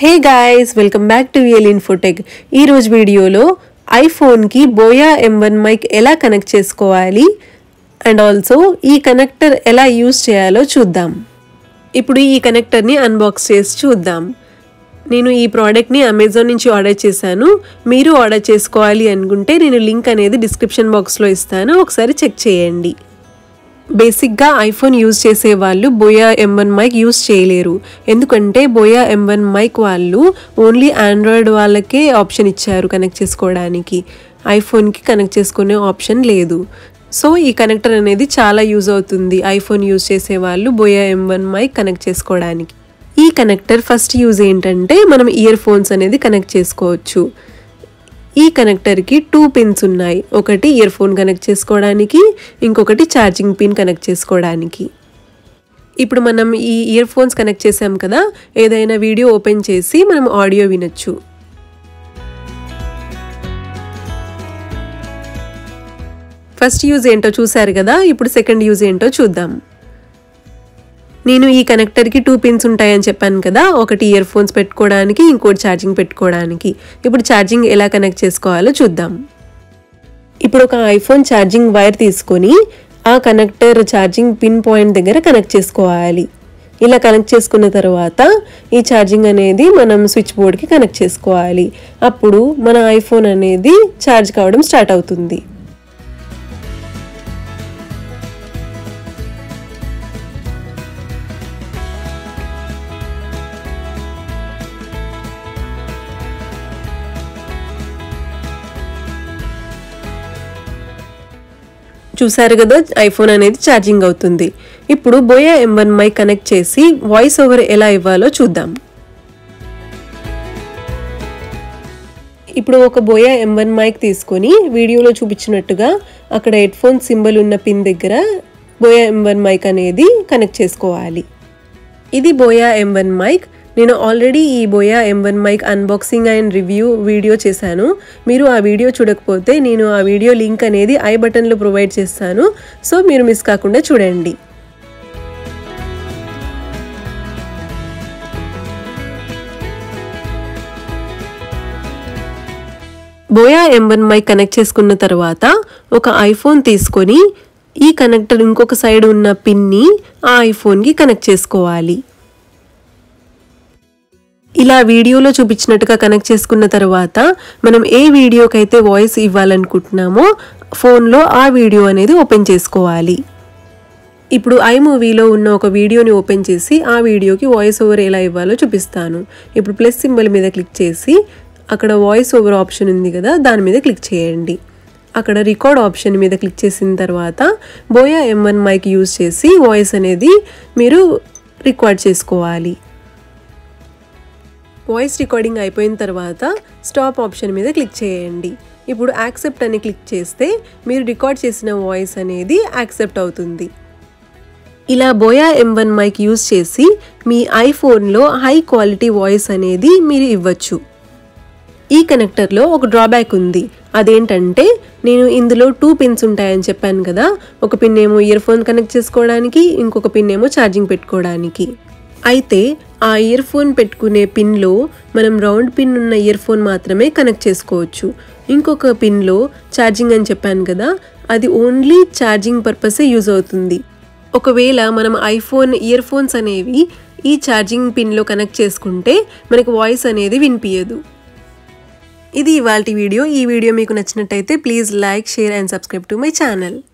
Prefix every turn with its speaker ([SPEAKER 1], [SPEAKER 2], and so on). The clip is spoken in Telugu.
[SPEAKER 1] hey guys welcome back to VL Infotech ఈ రోజు వీడియోలో ఐఫోన్కి బోయా ఎం వన్ మైక్ ఎలా కనెక్ట్ చేసుకోవాలి అండ్ ఆల్సో ఈ కనెక్టర్ ఎలా యూస్ చేయాలో చూద్దాం ఇప్పుడు ఈ కనెక్టర్ని అన్బాక్స్ చేసి చూద్దాం నేను ఈ ప్రోడక్ట్ని అమెజాన్ నుంచి ఆర్డర్ చేశాను మీరు ఆర్డర్ చేసుకోవాలి అనుకుంటే నేను లింక్ అనేది డిస్క్రిప్షన్ బాక్స్లో ఇస్తాను ఒకసారి చెక్ చేయండి బేసిక్గా ఐఫోన్ యూజ్ చేసే వాళ్ళు Boya M one mic use చేయలేరు ఎందుకంటే బోయా ఎం వన్ మైక్ వాళ్ళు ఓన్లీ ఆండ్రాయిడ్ వాళ్ళకే ఆప్షన్ ఇచ్చారు కనెక్ట్ చేసుకోవడానికి ఐఫోన్కి కనెక్ట్ చేసుకునే ఆప్షన్ లేదు సో ఈ కనెక్టర్ అనేది చాలా యూజ్ అవుతుంది ఐఫోన్ యూజ్ చేసే వాళ్ళు Boya M one mic connect చేసుకోవడానికి ఈ కనెక్టర్ ఫస్ట్ యూజ్ ఏంటంటే మనం ఇయర్ ఫోన్స్ అనేది కనెక్ట్ చేసుకోవచ్చు ఈ కనెక్టర్కి టూ పిన్స్ ఉన్నాయి ఒకటి ఇయర్ ఫోన్ కనెక్ట్ చేసుకోవడానికి ఇంకొకటి ఛార్జింగ్ పిన్ కనెక్ట్ చేసుకోవడానికి ఇప్పుడు మనం ఈ ఇయర్ ఫోన్స్ కనెక్ట్ చేసాం కదా ఏదైనా వీడియో ఓపెన్ చేసి మనం ఆడియో వినొచ్చు ఫస్ట్ యూజ్ ఏంటో చూశారు కదా ఇప్పుడు సెకండ్ యూజ్ ఏంటో చూద్దాం నేను ఈ కనెక్టర్కి టూ పిన్స్ ఉంటాయని చెప్పాను కదా ఒకటి ఇయర్ ఫోన్స్ పెట్టుకోవడానికి ఇంకోటి ఛార్జింగ్ పెట్టుకోవడానికి ఇప్పుడు ఛార్జింగ్ ఎలా కనెక్ట్ చేసుకోవాలో చూద్దాం ఇప్పుడు ఒక ఐఫోన్ ఛార్జింగ్ వైర్ తీసుకొని ఆ కనెక్టర్ ఛార్జింగ్ పిన్ పాయింట్ దగ్గర కనెక్ట్ చేసుకోవాలి ఇలా కనెక్ట్ చేసుకున్న తర్వాత ఈ ఛార్జింగ్ అనేది మనం స్విచ్ బోర్డ్కి కనెక్ట్ చేసుకోవాలి అప్పుడు మన ఐఫోన్ అనేది ఛార్జ్ కావడం స్టార్ట్ అవుతుంది చూసారు కదా ఐఫోన్ అనేది ఛార్జింగ్ అవుతుంది ఇప్పుడు Boya M one mic connect చేసి వాయిస్ ఓవర్ ఎలా ఇవ్వాలో చూద్దాం ఇప్పుడు ఒక బోయా ఎం వన్ మైక్ తీసుకొని వీడియోలో చూపించినట్టుగా అక్కడ హెడ్ ఫోన్ సింబల్ ఉన్న పిన్ దగ్గర బోయా ఎం వన్ మైక్ అనేది కనెక్ట్ చేసుకోవాలి ఇది బోయా ఎం వన్ మైక్ నేను ఆల్రెడీ ఈ Boya M one mic unboxing and review video చేశాను మీరు ఆ వీడియో చూడకపోతే నేను ఆ వీడియో లింక్ అనేది ఐ బటన్లో ప్రొవైడ్ చేస్తాను సో మీరు మిస్ కాకుండా చూడండి Boya M one mic connect చేసుకున్న తర్వాత ఒక ఐఫోన్ తీసుకొని ఈ కనెక్టర్ ఇంకొక సైడ్ ఉన్న పిన్ని ఆ ఐఫోన్కి కనెక్ట్ చేసుకోవాలి ఇలా వీడియోలో చూపించినట్టుగా కనెక్ట్ చేసుకున్న తర్వాత మనం ఏ వీడియోకైతే వాయిస్ ఇవ్వాలనుకుంటున్నామో ఫోన్లో ఆ వీడియో అనేది ఓపెన్ చేసుకోవాలి ఇప్పుడు ఐ మూవీలో ఉన్న ఒక వీడియోని ఓపెన్ చేసి ఆ వీడియోకి వాయిస్ ఓవర్ ఎలా ఇవ్వాలో చూపిస్తాను ఇప్పుడు ప్లస్ సింబల్ మీద క్లిక్ చేసి అక్కడ వాయిస్ ఓవర్ ఆప్షన్ ఉంది కదా దాని మీద క్లిక్ చేయండి అక్కడ రికార్డ్ ఆప్షన్ మీద క్లిక్ చేసిన తర్వాత Boya M one mic use చేసి వాయిస్ అనేది మీరు రికార్డ్ చేసుకోవాలి వాయిస్ రికార్డింగ్ అయిపోయిన తర్వాత స్టాప్ ఆప్షన్ మీద క్లిక్ చేయండి ఇప్పుడు యాక్సెప్ట్ అని క్లిక్ చేస్తే మీరు రికార్డ్ చేసిన వాయిస్ అనేది యాక్సెప్ట్ అవుతుంది ఇలా Boya M one mic use చేసి మీ ఐఫోన్లో హై క్వాలిటీ వాయిస్ అనేది మీరు ఇవ్వచ్చు ఈ కనెక్టర్లో ఒక డ్రాబ్యాక్ ఉంది అదేంటంటే నేను ఇందులో టూ పిన్స్ ఉంటాయని చెప్పాను కదా ఒక పిన్ ఏమో ఇయర్ ఫోన్ కనెక్ట్ చేసుకోవడానికి ఇంకొక పిన్ ఏమో ఛార్జింగ్ పెట్టుకోవడానికి అయితే ఆ ఇయర్ ఫోన్ పెట్టుకునే పిన్లో మనం రౌండ్ పిన్ ఉన్న ఇయర్ ఫోన్ మాత్రమే కనెక్ట్ చేసుకోవచ్చు ఇంకొక పిన్లో ఛార్జింగ్ అని చెప్పాను కదా అది ఓన్లీ ఛార్జింగ్ పర్పసే యూజ్ అవుతుంది ఒకవేళ మనం ఐఫోన్ ఇయర్ ఫోన్స్ అనేవి ఈ ఛార్జింగ్ పిన్లో కనెక్ట్ చేసుకుంటే మనకు వాయిస్ అనేది వినిపించదు ఇది ఇవాళ వీడియో ఈ వీడియో మీకు నచ్చినట్టయితే please like share and subscribe to my channel